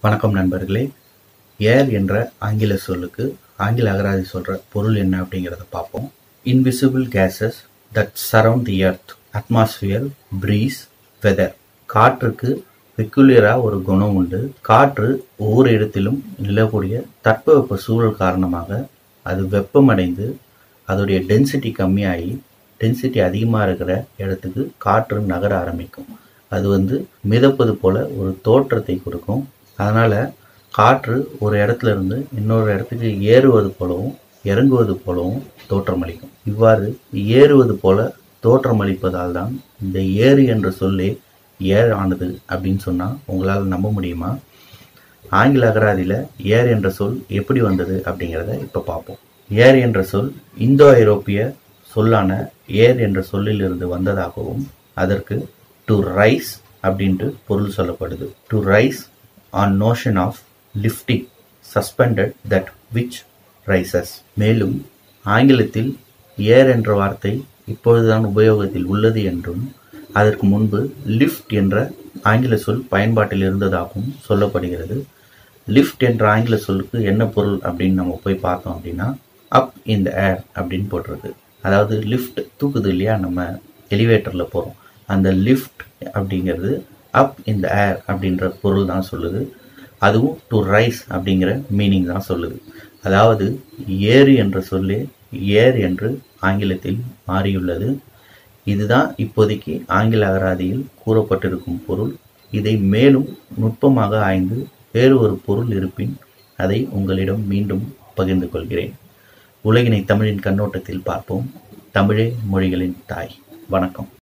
வணக்கம் நண்பர்களே ஏர் என்ற ஆங்கில சொல்லுக்கு ஆங்கில அகராதி சொல்ற பொருள் என்ன அப்படிங்கிறத பார்ப்போம் invisible gases that surround the earth atmosphere breeze weather காற்றுக்கு பெக்குலியரா ஒரு குணம் உண்டு காற்று ஒவ்வொரு இடத்திலும் நிலக்கூடிய தட்பவெப்ப சூழல் காரணமாக அது வெப்பமடைந்து அதோடைய டென்சிட்டி கம்மியாகி டென்சிட்டி அதிகமாக இருக்கிற இடத்துக்கு காற்று நகர ஆரம்பிக்கும் அது வந்து மிதப்பது போல ஒரு தோற்றத்தை கொடுக்கும் அதனால காற்று ஒரு இடத்துல இருந்து இன்னொரு இடத்துக்கு ஏறுவது போலவும் இறங்குவது போலவும் தோற்றமளிக்கும் இவ்வாறு ஏறுவது போல தோற்றமளிப்பதால் தான் இந்த ஏறு என்ற சொல்லே ஏர் ஆனது அப்படின்னு சொன்னா உங்களால் நம்ப முடியுமா ஆங்கில அகராதியில ஏர் என்ற சொல் எப்படி வந்தது அப்படிங்கிறத இப்ப பார்ப்போம் ஏர் என்ற சொல் இந்தோ ஐரோப்பிய சொல்லான ஏர் என்ற சொல்லிலிருந்து வந்ததாகவும் அதற்கு டு ரைஸ் அப்படின்ட்டு பொருள் சொல்லப்படுது to rise an notion of lifting suspended that which rises மேலும் ஆங்கிலத்தில் ஏர் என்ற வார்த்தை இப்பொழுதுதான் உபயோகத்தில் உள்ளது என்றும் அதற்கு முன்பு லிஃப்ட் என்ற ஆங்கில சொல் பயன்பாட்டில் இருந்ததாகவும் சொல்லப்படுகிறது லிஃப்ட் என்ற ஆங்கில சொல்லுக்கு என்ன பொருள் அப்படின்னு நம்ம போய் பார்த்தோம் அப்படின்னா அப் இன் த ஏர் அப்படின்னு போட்டிருக்கு அதாவது லிஃப்ட் தூக்குது இல்லையா நம்ம எலிவேட்டரில் போகிறோம் அந்த லிஃப்ட் அப்படிங்கிறது அப் இன் த ஏர் அப்படின்ற பொருள் தான் சொல்லுது அதுவும் டு ரைஸ் அப்படிங்கிற மீனிங் தான் சொல்லுது அதாவது ஏறு என்ற சொல்லே ஏர் என்று ஆங்கிலத்தில் மாறியுள்ளது இதுதான் இப்போதைக்கு ஆங்கில அகராதியில் கூறப்பட்டிருக்கும் பொருள் இதை மேலும் நுட்பமாக ஆய்ந்து வேறு ஒரு பொருள் இருப்பின் அதை உங்களிடம் மீண்டும் பகிர்ந்து கொள்கிறேன் உலகினை தமிழின் கண்ணோட்டத்தில் பார்ப்போம் தமிழே மொழிகளின் தாய் வணக்கம்